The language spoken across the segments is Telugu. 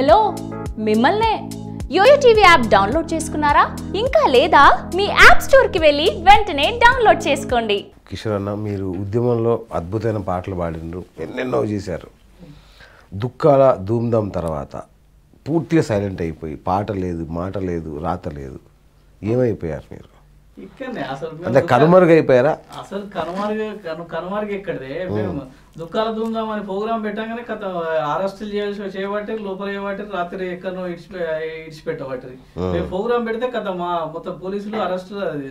హలో మిమ్మల్నే యోయో టీవీ యాప్ డౌన్లోడ్ చేసుకున్నారా ఇంకా లేదా మీ యాప్ స్టోర్కి వెళ్ళి వెంటనే డౌన్లోడ్ చేసుకోండి కిషోర్ అన్న మీరు ఉద్యమంలో అద్భుతమైన పాటలు పాడినరు ఎన్నెన్నో చేశారు దుఃఖాల ధూమ్ధాం తర్వాత పూర్తిగా సైలెంట్ అయిపోయి పాట లేదు మాట లేదు రాత లేదు ఏమైపోయారు మీరు ఇక్కడనే అసలు మేము అంటే కనుమరుగైపోయారా అసలు కనుమరుగు కను కనుమరుగు ఎక్కడిదే మేము దుఃఖాల ధూమ్ధాం అని ప్రోగ్రామ్ పెట్టగానే కథ అరెస్టులు చేసి చేయబట్టి లోపల చేయబట్టి రాత్రి ఎక్కడో ఇడిచిపె ఇడిచిపెట్టబట్టి మేము ప్రోగ్రామ్ పెడితే కథ మా మొత్తం పోలీసులు అరెస్టులు అది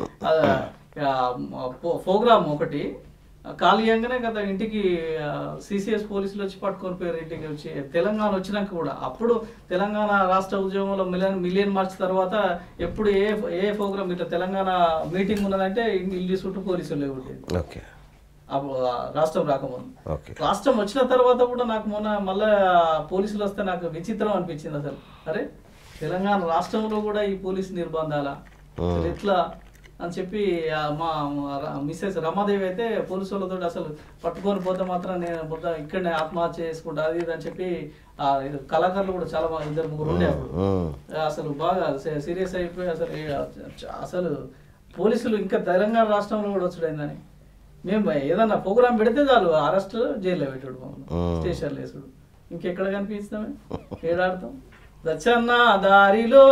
ప్రోగ్రామ్ ఒకటి ఖాళీయంగానే కదా ఇంటికి సిసిఎస్ పోలీసులు వచ్చి పట్టుకొని పోయారు ఇంటికి వచ్చి తెలంగాణ వచ్చినాక కూడా అప్పుడు తెలంగాణ రాష్ట్ర ఉద్యమంలో మిలియన్ మిలియన్ మార్చ్ తర్వాత ఎప్పుడు ఏ ఏ ప్రోగ్రామ్ ఇట్లా తెలంగాణ మీటింగ్ ఉన్నదంటే ఇల్లు చుట్టూ పోలీసులు లేవుండేది ఓకే అప్పుడు ఆ రాష్ట్రం రాకముందు ఓకే రాష్ట్రం వచ్చిన తర్వాత కూడా నాకు మొన్న మళ్ళా పోలీసులు వస్తే నాకు విచిత్రం అనిపించింది అసలు అరే తెలంగాణ రాష్ట్రంలో కూడా ఈ పోలీసు నిర్బంధాలా అసలు ఎట్లా అని చెప్పి ఆ మా మిస్సెస్ రమాదేవి అయితే పోలీసు వాళ్ళతో అసలు పట్టుకొని పోతే మాత్రం నేను మొత్తం ఇక్కడనే ఆత్మహత్య చేసుకుంటా అది ఇది అని చెప్పి ఆ ఇది కళాకారులు కూడా చాలా మంది ఇద్దరు ముగ్గురు ఉండే అప్పుడు ఉమ్. అసలు బాగా సీరియస్ అయిపోయి అసలు ఏ- అసలు పోలీసులు ఇంకా తెలంగాణ రాష్ట్రంలో కూడా వచ్చుడైందని మేము ఏదన్నా ప్రోగ్రామ్ పెడితే చాలు అరెస్ట్ జైల్లో పెట్టాడు మమ్మల్ని మ్మ్. స్టేషన్లో వేసుడు ఇంకెక్కడ కనిపిస్తామే ఏడాడతాం దచ్చన్న దారిలో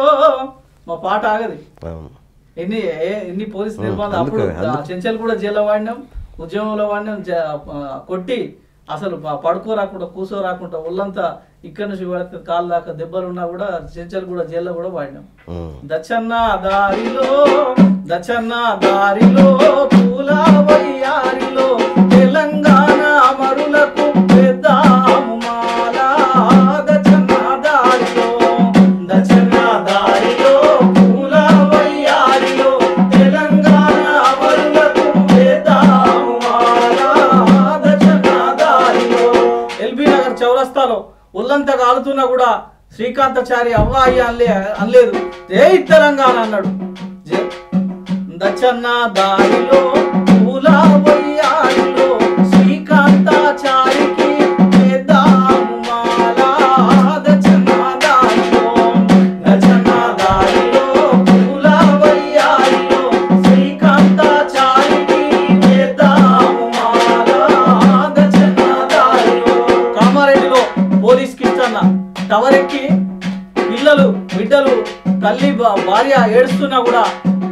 మా పాట ఆగది అవును ఎన్ని ఏ- ఎన్ని పోలీస్ మ్మ్. నిర్బంధం అప్పుడు అందుకే, అందుకే. చెంచల్ కూడా జైల్లో వాడినాం ఉద్యమంలో వాడినాం జ- ఆ, కొట్టి అసలు ప- పడుకో రాకుండా కూసో రాకుండా ఒళ్ళంతా ఇక్కడ నుంచి పడితే కాలు దాకా దెబ్బలు ఉన్నా కూడా చెంచల్ కూడా జైల్లో కూడా వాడినాం ఉమ్. దచ్చన్న దారిలో దచ్చన్న దారిలో పూల వయ్యారిలో తెలంగాణ అమరులకు పెద్దాము మాల దచ్చన్న దారిలో దచ్చన్న దారిలో పూల వయ్యారిలో తెలంగాణ అమరులకు పెద్దాము మాల దచ్చన్న దారిలో ఎల్బీ నగర్ చౌరస్తాలో ఒళ్ళంతా కాలుతున్నా కూడా శ్రీకాంతాచారి అవ్వ అయ్య అనలే అనలేదు జై తెలంగాణ అన్నాడు జై- దచ్చన్న దారిలో పూల వయ్యారిలో శ్రీకాంతాచారికి వేద్దాము మాల దచ్చన్న దారిలో దచ్చన్న దారిలో పూల వయ్యారిలో శ్రీకాంతాచారికి వేద్దాము మాల దచ్చన్న దారిలో కామారెడ్డిలో పోలీస్ కిష్టన్న టవర్ ఎక్కి పిల్లలు బిడ్డలు తల్లి భా- భార్య ఏడుస్తున్నా కూడా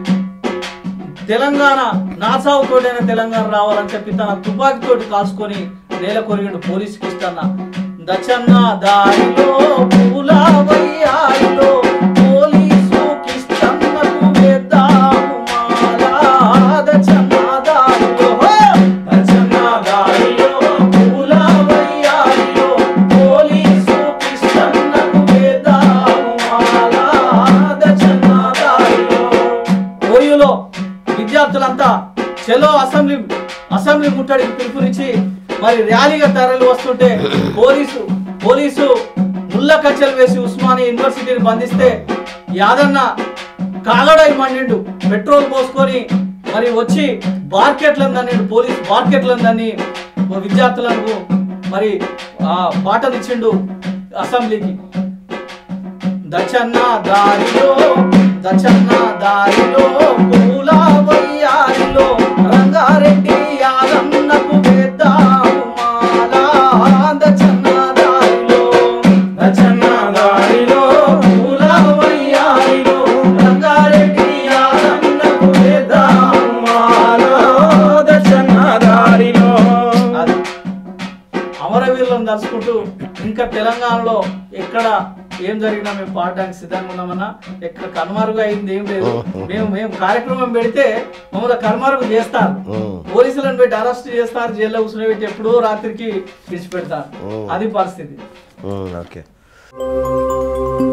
తెలంగాణ నాసావుతోటైనా తెలంగాణ రావాలని చెప్పి తన తుపాకీతోటి కాల్చుకొని నేల కొరిగిండు పోలీస్ కిష్టన్న దచ్చన్న దారిలో పూల వయ్యారిలో పోలీసు కిష్టన్నకు వేద్దాము మాల దచ్చన్న దారిలో హో! దచ్చన్న దారిలో పూల వయ్యారిలో పోలీసు కిష్టన్నకు వేద్దాము మాల దచ్చన్న దారిలో ఓయూలో విద్యార్థులంతా చెలో అసెంబ్లీ అసెంబ్లీ ముట్టడికి పిలుపునిచ్చి మరి ర్యాలీగా తరలి వస్తుంటే పోలీసు పోలీసు ముళ్ళ కచ్చలు వేసి ఉస్మానియా యూనివర్సిటీని బంధిస్తే యాదన్న కాగడై మండిండు పెట్రోల్ పోసుకొని మరి వచ్చి బార్కెట్లందని పోలీస్ బార్కెట్లందని విద్యార్థులకు మరి ఆ పాటనిచ్చిండు అసెంబ్లీకి దచ్చన్న దారిలో దచ్చన్న దారిలో పూల వయ్యారిలో రంగారెడ్డి యాదన్నకు వేద్దాము మాల దచ్చన్న దారిలో దచ్చన్న దారిలో పూల వయ్యారిలో రంగారెడ్డి యాదన్నకు వేద్దాము మాల దచ్చన్న దారిలో అది అమరవీరులను తలుచుకుంటూ ఇంకా తెలంగాణలో ఎక్కడ ఏం జరిగినా మేము పాడడానికి సిద్ధంగా ఉన్నామన్నా ఎక్కడ కనుమరుగు అయింది ఏం లేదు మేము మేము కార్యక్రమం పెడితే మమ్మల్ని కనుమరుగు చేస్తారు ఉమ్. పోలీసులను పెట్టి అరెస్ట్ చేస్తారు జైల్లో కూర్చుని పెట్టి ఎప్పుడో రాత్రికి విడిచిపెడతారు ఓ. అది పరిస్థితి ఉమ్, ఓకే